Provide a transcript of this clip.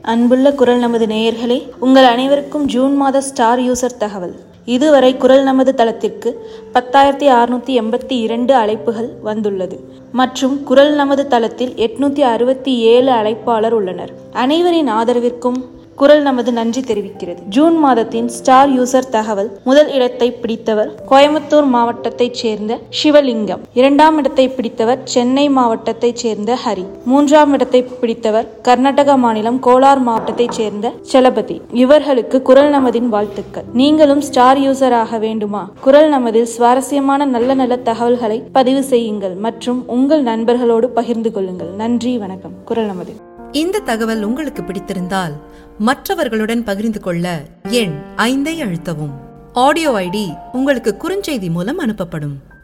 அன்புள்ள குரல் நமது நேயர்களே உங்கள் அனைவருக்கும் ஜூன் மாத ஸ்டார் யூசர் தகவல் இதுவரை குரல் நமது தளத்திற்கு பத்தாயிரத்தி அறுநூத்தி எண்பத்தி இரண்டு அழைப்புகள் வந்துள்ளது மற்றும் குரல் நமது தளத்தில் எட்நூத்தி அறுபத்தி ஏழு அழைப்பாளர் உள்ளனர் அனைவரின் ஆதரவிற்கும் குரல் நமது நன்றி தெரிவிக்கிறது ஜூன் மாதத்தின் ஸ்டார் யூசர் தகவல் முதல் இடத்தை பிடித்தவர் கோயம்புத்தூர் மாவட்டத்தைச் சேர்ந்த சிவலிங்கம் இரண்டாம் இடத்தை பிடித்தவர் சென்னை மாவட்டத்தைச் சேர்ந்த ஹரி மூன்றாம் இடத்தை பிடித்தவர் கர்நாடக மாநிலம் கோலார் மாவட்டத்தைச் சேர்ந்த செலபதி இவர்களுக்கு குரல் நமதின் வாழ்த்துக்கள் நீங்களும் ஸ்டார் யூசர் ஆக வேண்டுமா குரல் நமதில் சுவாரஸ்யமான நல்ல நல்ல தகவல்களை பதிவு செய்யுங்கள் மற்றும் உங்கள் நண்பர்களோடு பகிர்ந்து கொள்ளுங்கள் நன்றி வணக்கம் குரல் நமது இந்த தகவல் உங்களுக்கு பிடித்திருந்தால் மற்றவர்களுடன் பகிர்ந்து கொள்ள எண் ஐந்தை அழுத்தவும் ஆடியோ ஐடி உங்களுக்கு குறுஞ்செய்தி மூலம் அனுப்பப்படும்